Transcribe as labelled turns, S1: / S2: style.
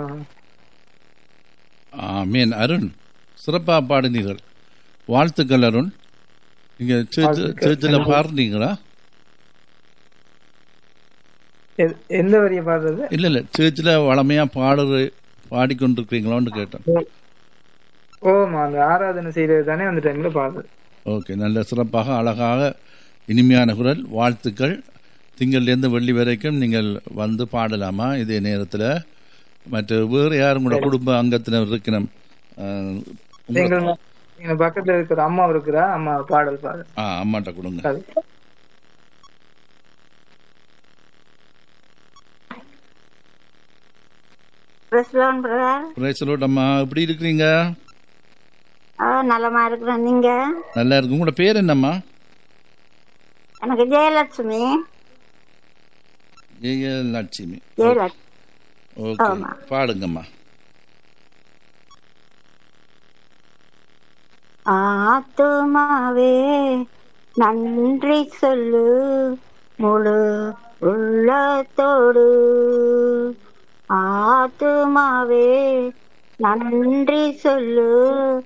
S1: ஆமீன் அருண் சிறப்பாக பாடினீர்கள் வாழ்த்துக்கள் அருண் நீங்க சேர்ச்சு சேர்ச்சில் பாடுனீங்களா
S2: எ- எந்த வரிய பாடுறது
S1: இல்ல இல்ல சேர்ச்சில் வளமையா பாடுற பாடிக்கொண்டிருக்கிறீங்களான்னு கேட்டேன்
S2: ஓமா அந்த ஆராதனை செய்யறது தானே அந்த டைம்ல பாடுறது
S1: ஓகே நல்ல சிறப்பாக அழகாக இனிமையான குரல் வாழ்த்துக்கள் திங்கள்லேருந்து வெள்ளி வரைக்கும் நீங்கள் வந்து பாடலாமா இதே நேரத்தில் மற்ற வேறு யாரும் கூட குடும்ப அங்கத்தினர் இருக்கணும் அஹ், உங்க-
S2: எங்கள் ம- எங்க பக்கத்துல இருக்கிற அம்மா இருக்கிறா அம்மா பாடல் பாடு
S1: ஆ அம்மாட்ட கொடுங்க
S2: அது.
S3: பிரஸ்லோன் பிரதர்
S1: பிரேசலோட் அம்மா எப்படி இருக்கிறீங்க
S3: ஆ நலமா இருக்கிறேன் நீங்க
S1: நல்லா இருக்கு உங்களோட பேர் என்னம்மா
S3: எனக்கு ஜெயலட்சுமி
S1: ஏ லட்சுமி
S3: ஜெயலட்சுமி
S1: ஓகே
S3: ஆமா.
S1: பாடுங்கம்மா
S3: ஆத்துமாவே நன்றி சொல்லு முழு உள்ளத்தோடு ஆத்துமாவே நன்றி சொல்லு